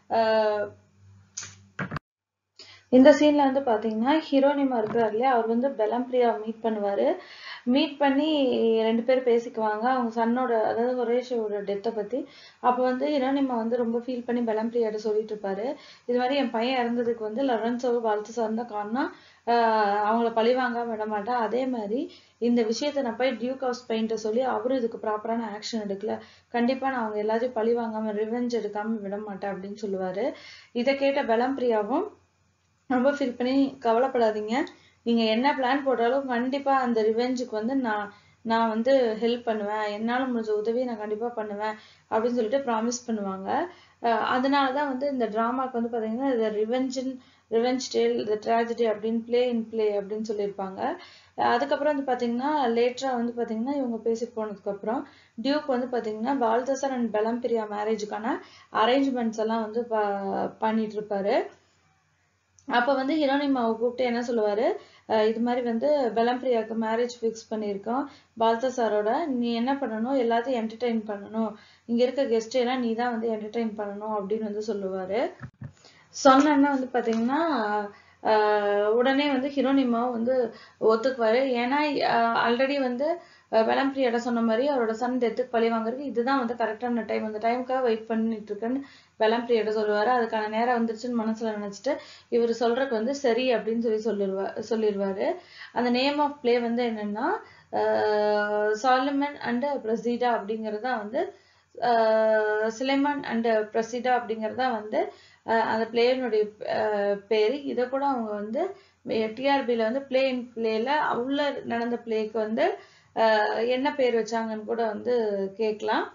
இந்த சீன்ல வந்து பாத்தீங்கன்னா ஹீரோனிமா இருக்கிறார் இல்லையா அவர் வந்து பெலம்பிரியாவை மீட் பண்ணுவாரு மீட் பண்ணி ரெண்டு பேரும் பேசிக்குவாங்க அவங்க சன்னோட அதாவது ஒரேஷோட டெத்தை பத்தி அப்ப வந்து ஹீரோனிமா வந்து ரொம்ப ஃபீல் பண்ணி பெலம்பிரியாட்ட சொல்லிட்டு இருப்பாரு இது மாதிரி என் பையன் இறந்ததுக்கு வந்து லரன்ஸோவை வாழ்த்து சார்ந்த காரணம் அவங்கள பழி வாங்காம விட மாட்டேன் அதே மாதிரி இந்த விஷயத்த நான் போய் டியூக் ஆஃப் ஸ்பெயின்ட்ட சொல்லி அவரும் இதுக்கு ப்ராப்பரான ஆக்ஷன் எடுக்கல கண்டிப்பா நான் அவங்க எல்லாத்தையும் பழி வாங்காம ரிவெஞ்ச் எடுக்காம விட மாட்டேன் அப்படின்னு சொல்லுவாரு இதை கேட்ட பெலம்பிரியாவும் ரொம்ப ஃபீல் பண்ணி கவலைப்படாதீங்க நீங்க என்ன பிளான் போட்டாலும் கண்டிப்பா அந்த ரிவெஞ்சுக்கு வந்து நான் நான் வந்து ஹெல்ப் பண்ணுவேன் என்னால முடிஞ்ச உதவியை நான் கண்டிப்பா பண்ணுவேன் அப்படின்னு சொல்லிட்டு ப்ராமிஸ் பண்ணுவாங்க அதனாலதான் வந்து இந்த டிராமாக்கு வந்து பாத்தீங்கன்னா இந்த ரிவெஞ்சின் ரிவெஞ்ச் டேல் த ட்ராஜடி அப்படின்னு பிளே இன் பிளே அப்படின்னு சொல்லியிருப்பாங்க அதுக்கப்புறம் வந்து பாத்தீங்கன்னா லேட்டரா வந்து பாத்தீங்கன்னா இவங்க பேசி போனதுக்கு அப்புறம் டியூக் வந்து பாத்தீங்கன்னா பால்தசர் அண்ட் பெலம்பிரியா மேரேஜுக்கான அரேஞ்ச்மெண்ட்ஸ் எல்லாம் வந்து பண்ணிட்டு இருப்பாரு அப்ப வந்து ஹிரோனிமாவை கூப்பிட்டு என்ன சொல்லுவாரு இது மாதிரி வந்து பெலம்பிரியாவுக்கு மேரேஜ் ஃபிக்ஸ் பண்ணியிருக்கோம் பால்தசாரோட நீ என்ன பண்ணணும் எல்லாத்தையும் என்டர்டெயின் பண்ணணும் இங்க இருக்க கெஸ்ட் எல்லாம் நீ தான் வந்து என்டர்டெயின் பண்ணணும் அப்படின்னு வந்து சொல்லுவாரு சொன்னா வந்து பாத்தீங்கன்னா உடனே வந்து ஹிரோனிமாவும் வந்து ஒத்துக்குவாரு ஏன்னா ஆல்ரெடி வந்து வெலம்பிரியாட சொன்ன மாதிரி அவரோட சன் டெத்துக்கு பழி வாங்குறதுக்கு இதுதான் வந்து கரெக்டான டைம் அந்த டைமுக்காக வெயிட் பண்ணிட்டு இருக்கேன்னு வெலம்பிரியாட சொல்லுவாரு அதுக்கான நேரம் வந்துருச்சுன்னு மனசுல நினைச்சிட்டு இவர் சொல்றதுக்கு வந்து சரி அப்படின்னு சொல்லி சொல்லிடுவா சொல்லிடுவாரு அந்த நேம் ஆஃப் பிளே வந்து என்னன்னா சாலமன் அண்ட் பிரசீடா அப்படிங்கறதா வந்து சிலைமான் அண்ட் பிரசிடா அப்படிங்கறதா வந்து அந்த பிளேயனுடைய பேரு இதை கூட அவங்க வந்து டிஆர்பில வந்து பிளே இன் பிளேல உள்ள நடந்த பிளேக்கு வந்து என்ன பேர் வச்சாங்கன்னு கூட வந்து கேட்கலாம்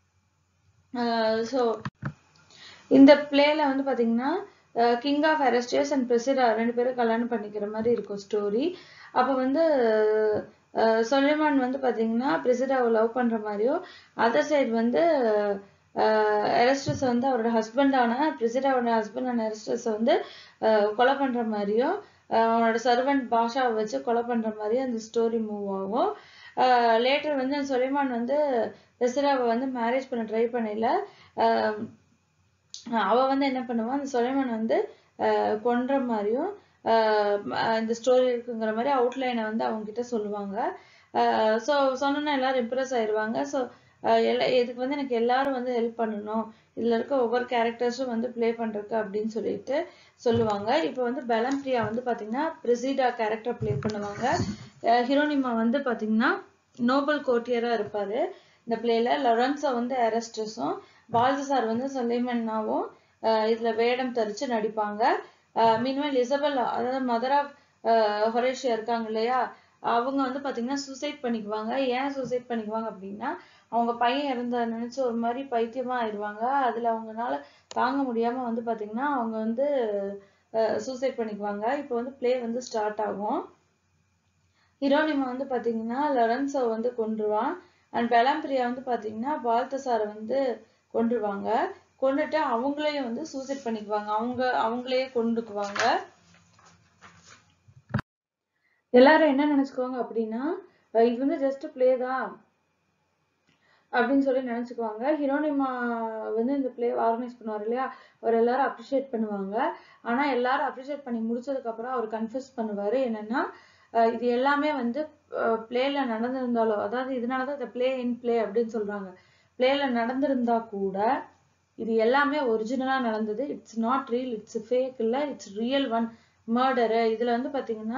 ஸோ இந்த பிளேல வந்து பாத்தீங்கன்னா king of Erastus and Perseda ரெண்டு பேரும் கல்யாணம் பண்ணிக்கிற மாதிரி இருக்கும் ஸ்டோரி அப்ப வந்து சொலிமான் வந்து பாத்தீங்கன்னா பிரசிடாவை லவ் பண்ற மாதிரியும் அதர் சைடு வந்து எரஸ்டஸ் வந்து அவரோட ஹஸ்பண்டான பிரசிடாவோட ஹஸ்பண்டான எரஸ்டஸ் வந்து கொலை பண்ற மாதிரியும் அவனோட சர்வெண்ட் பாஷாவை வச்சு கொலை பண்ற மாதிரியும் அந்த ஸ்டோரி மூவ் ஆகும் லேட்டர் வந்து சொலிமான் வந்து பிரசிடாவை வந்து மேரேஜ் பண்ண ட்ரை பண்ணல அவ வந்து என்ன பண்ணுவா அந்த சொலைமன் வந்து கொன்ற மாதிரியும் இந்த ஸ்டோரி இருக்குங்கிற மாதிரி அவுட்லைனை வந்து அவங்க கிட்ட சொல்லுவாங்க ஸோ சொன்னோன்னா எல்லாரும் இம்ப்ரெஸ் ஆயிடுவாங்க ஸோ எல்லா இதுக்கு வந்து எனக்கு எல்லாரும் வந்து ஹெல்ப் பண்ணணும் இதில் இருக்க ஒவ்வொரு கேரக்டர்ஸும் வந்து ப்ளே பண்ணுறக்கு அப்படின்னு சொல்லிட்டு சொல்லுவாங்க இப்போ வந்து பெலம் பிரியா வந்து பார்த்தீங்கன்னா பிரசிடா கேரக்டர் ப்ளே பண்ணுவாங்க ஹீரோனிமா வந்து பார்த்தீங்கன்னா நோபல் கோட்டியராக இருப்பார் இந்த பிளேல லொரன்ஸோ வந்து அரெஸ்டஸும் பால்தசார் வந்து சலைமன்னாவும் இதில் வேடம் தரிச்சு நடிப்பாங்க மீன்வெல் இசபெல்லா அதாவது மதர் ஆஃப் ஹொரேஷியா இருக்காங்க இல்லையா அவங்க வந்து பார்த்தீங்கன்னா சூசைட் பண்ணிக்குவாங்க ஏன் சூசைட் பண்ணிக்குவாங்க அப்படின்னா அவங்க பையன் இறந்த நினைச்சு ஒரு மாதிரி பைத்தியமா ஆயிடுவாங்க அதுல அவங்கனால தாங்க முடியாம வந்து பாத்தீங்கன்னா அவங்க வந்து சூசைட் பண்ணிக்குவாங்க இப்போ வந்து பிளே வந்து ஸ்டார்ட் ஆகும் ஹீரோனிமா வந்து பாத்தீங்கன்னா லொரன்ஸோ வந்து கொன்றுவான் அண்ட் பெலாம்பிரியா வந்து பாத்தீங்கன்னா பால்தசாரை வந்து கொன்றுவாங்க கொண்டுட்டு அவங்களையும் வந்து சூசைட் பண்ணிக்குவாங்க அவங்க அவங்களையே கொண்டுக்குவாங்க எல்லாரும் என்ன நினைச்சுக்குவாங்க அப்படின்னா இது வந்து ஜஸ்ட் பிளே தான் அப்படின்னு சொல்லி நினைச்சுக்குவாங்க ஹீரோனிமா வந்து இந்த பிளே ஆர்கனைஸ் பண்ணுவார் இல்லையா அவர் எல்லாரும் அப்ரிஷியேட் பண்ணுவாங்க ஆனா எல்லாரும் அப்ரிஷியேட் பண்ணி முடிச்சதுக்கு அப்புறம் அவர் கன்ஃபியூஸ் பண்ணுவாரு என்னன்னா இது எல்லாமே வந்து பிளேல நடந்திருந்தாலோ அதாவது இதனாலதான் இந்த பிளே இன் பிளே அப்படின்னு சொல்றாங்க பிளேல நடந்திருந்தா கூட இது எல்லாமே ஒரிஜினலா நடந்தது it's not real it's fake இல்ல இட்ஸ் ரியல் ஒன் மர்டரு இதுல வந்து பாத்தீங்கன்னா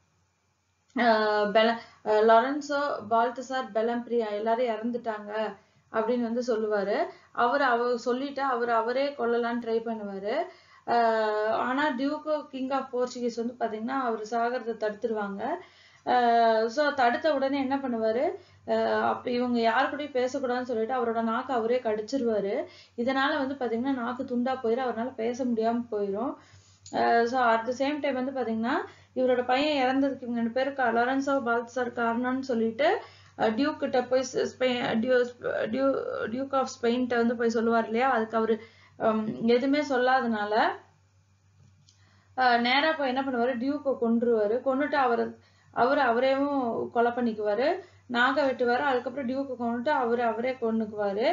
பெல லாரன்சோ பால்தசார் பெலம்பிரியா எல்லாரும் இறந்துட்டாங்க அப்படின்னு வந்து சொல்லுவாரு அவர் அவர் சொல்லிட்டு அவர் அவரே கொல்லலான்னு ட்ரை பண்ணுவாரு ஆனா டியூகோ கிங் ஆஃப் போர்ச்சுகீஸ் வந்து பாத்தீங்கன்னா அவர் சாகிறத தடுத்துருவாங்க ஸோ தடுத்த உடனே என்ன பண்ணுவாரு அப்ப இவங்க யாரு கூடயும் பேசக்கூடாதுன்னு சொல்லிட்டு அவரோட நாக்கு அவரே கடிச்சிருவாரு இதனால வந்து பாத்தீங்கன்னா நாக்கு துண்டா போயிடும் அவரால் பேச முடியாம போயிடும் so at the same time வந்து பாத்தீங்கன்னா இவரோட பையன் இறந்ததுக்கு இவங்க ரெண்டு பேருக்கு லாரன்ஸோ பால்சார் காரணம்னு சொல்லிட்டு டியூக் கிட்ட போய் ஸ்பெயின் டியூ டியூ டியூக் ஆஃப் ஸ்பெயின்கிட்ட வந்து போய் சொல்லுவார் இல்லையா அதுக்கு அவரு எதுவுமே சொல்லாதனால நேரா போய் என்ன பண்ணுவாரு டியூக்கை கொன்றுவாரு கொண்டுட்டு அவர் அவர் அவரேவும் கொலை பண்ணிக்குவாரு நாக வெட்டுவாரு அதுக்கப்புறம் டியூக்கை கொண்டுட்டு அவர் அவரே கொண்டுக்குவாரு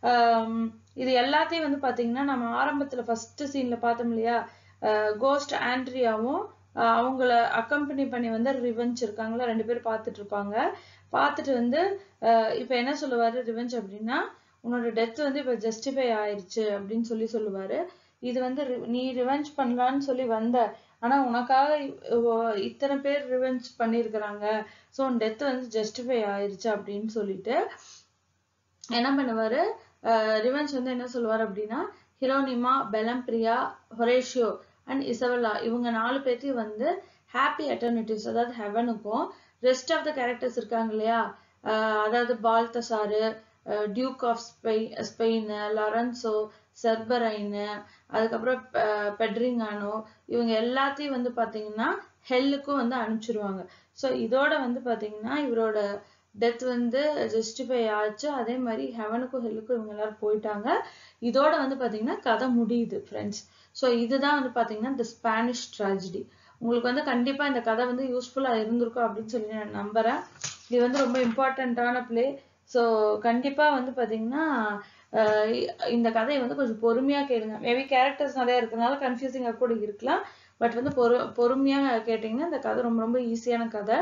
இது எல்லாத்தையும் வந்து பாத்தீங்கன்னா நம்ம ஆரம்பத்துல ஃபர்ஸ்ட் சீன்ல பார்த்தோம் இல்லையா கோஸ்ட் ஆண்ட்ரியாவும் அவங்கள அக்கம்பெனி பண்ணி வந்து ரிவெஞ்ச் இருக்காங்களா ரெண்டு பேரும் பார்த்துட்டு இருப்பாங்க பார்த்துட்டு வந்து இப்போ என்ன சொல்லுவாரு ரிவெஞ்ச் அப்படின்னா உன்னோட டெத் வந்து இப்போ ஜஸ்டிஃபை ஆயிடுச்சு அப்படின்னு சொல்லி சொல்லுவாரு இது வந்து நீ ரிவெஞ்ச் பண்ணலான்னு சொல்லி வந்த ஆனா உனக்காக இத்தனை பேர் ரிவெஞ்ச் பண்ணியிருக்கிறாங்க ஸோ உன் டெத் வந்து ஜஸ்டிஃபை ஆயிடுச்சு அப்படின்னு சொல்லிட்டு என்ன பண்ணுவாரு ரிவெஞ்ச் வந்து என்ன சொல்லுவார் அப்படின்னா ஹிரோனிமா பெலம்பிரியா ஹொரேஷியோ அண்ட் இசபெல்லா இவங்க நாலு பேர்த்தையும் வந்து ஹாப்பி அட்டர்னிட்டிவ்ஸ் அதாவது ஹெவனுக்கும் ரெஸ்ட் ஆஃப் த கேரக்டர்ஸ் இருக்காங்க இல்லையா அதாவது Balthazar duke of Spain Spain Lorenzo Serberine அதுக்கப்புறம் பெட்ரிங்கானோ இவங்க எல்லாத்தையும் வந்து பாத்தீங்கன்னா ஹெல்லுக்கும் வந்து அனுப்பிச்சிருவாங்க ஸோ இதோட வந்து பாத்தீங்கன்னா இவரோட டெத் வந்து ஜஸ்டிஃபை ஆச்சு அதே மாதிரி ஹெவனுக்கும் ஹெல்லுக்கும் இவங்க எல்லாரும் போயிட்டாங்க இதோட வந்து பாத்தீங்கன்னா கதை முடியுது ஃப்ரெண்ட்ஸ் ஸோ இதுதான் வந்து பாத்தீங்கன்னா இந்த ஸ்பானிஷ் ட்ராஜடி உங்களுக்கு வந்து கண்டிப்பா இந்த கதை வந்து யூஸ்ஃபுல்லா இருந்திருக்கும் அப்படின்னு சொல்லி நான் நம்புறேன் இது வந்து ரொம்ப இம்பார்ட்டண்ட்டான பிளே ஸோ கண்டிப்பா வந்து பாத்தீங்கன்னா இந்த கதையை வந்து கொஞ்சம் பொறுமையா கேளுங்க மேபி கேரக்டர்ஸ் நிறைய இருக்கனால கன்ஃபியூசிங்கா கூட இருக்கலாம் பட் வந்து பொறு பொறுமையா கேட்டீங்கன்னா இந்த கதை ரொம்ப ரொம்ப ஈஸியான கதை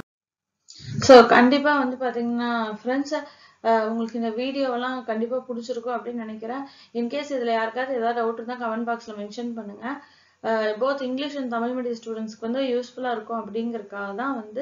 ஸோ கண்டிப்பா வந்து பாத்தீங்கன்னா ஃப்ரெண்ட்ஸ் உங்களுக்கு இந்த வீடியோவெல்லாம் கண்டிப்பா பிடிச்சிருக்கும் அப்படின்னு நினைக்கிறேன் இன்கேஸ் இதுல யாருக்காவது ஏதாவது டவுட் இருந்தா கமெண்ட் பாக்ஸ்ல மென்ஷன் பண்ணுங்க both English and Tamil medium ஸ்டூடெண்ட்ஸ்க்கு வந்து யூஸ்ஃபுல்லா இருக்கும் அப்படிங்கறதுக்காக தான் வந்து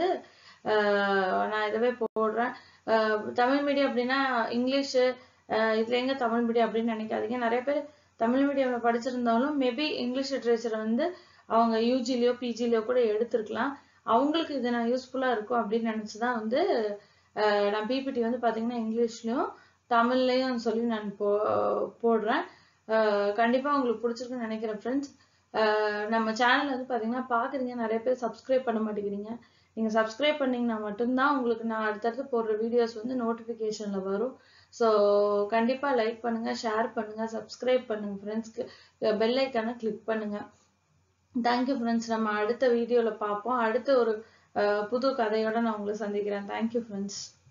நான் இதவே போடுறேன் தமிழ் மீடியம் அப்படின்னா இங்கிலீஷ் இதுல எங்க தமிழ் மீடியம் அப்படின்னு நினைக்காதீங்க நிறைய பேர் தமிழ் மீடியம்ல படிச்சிருந்தாலும் மேபி இங்கிலீஷ் லிட்ரேச்சரை வந்து அவங்க யூஜிலயோ பிஜிலயோ கூட எடுத்திருக்கலாம் அவங்களுக்கு இது நான் யூஸ்ஃபுல்லா இருக்கும் அப்படின்னு நினைச்சுதான் வந்து நான் பிபிடி வந்து பாத்தீங்கன்னா இங்கிலீஷ்லயும் தமிழ்லயும் சொல்லி நான் போ போடுறேன் கண்டிப்பா உங்களுக்கு பிடிச்சிருக்குன்னு நினைக்கிறேன் ஃப்ரெண்ட்ஸ் நம்ம சேனல் வந்து பாத்தீங்கன்னா பாக்குறீங்க நிறைய பேர் சப்ஸ்கிரைப் பண்ண மாட்டேங்கிறீங்க நீங்க சப்ஸ்கிரைப் பண்ணீங்கன்னா மட்டும்தான் உங்களுக்கு நான் அடுத்தடுத்து போடுற வீடியோஸ் வந்து நோட்டிபிகேஷன்ல வரும் ஸோ கண்டிப்பா லைக் பண்ணுங்க ஷேர் பண்ணுங்க சப்ஸ்கிரைப் பண்ணுங்க ஃப்ரெண்ட்ஸ்க்கு பெல் ஐக்கானை கிளிக் பண்ணுங்க தேங்க்யூ ஃப்ரெண்ட்ஸ் நம்ம அடுத்த வீடியோல பார்ப்போம் அடுத்த ஒரு புது கதையோட நான் உங்களை சந்திக்கிறேன் தேங்க்யூ ஃப்ரெண்ட்ஸ்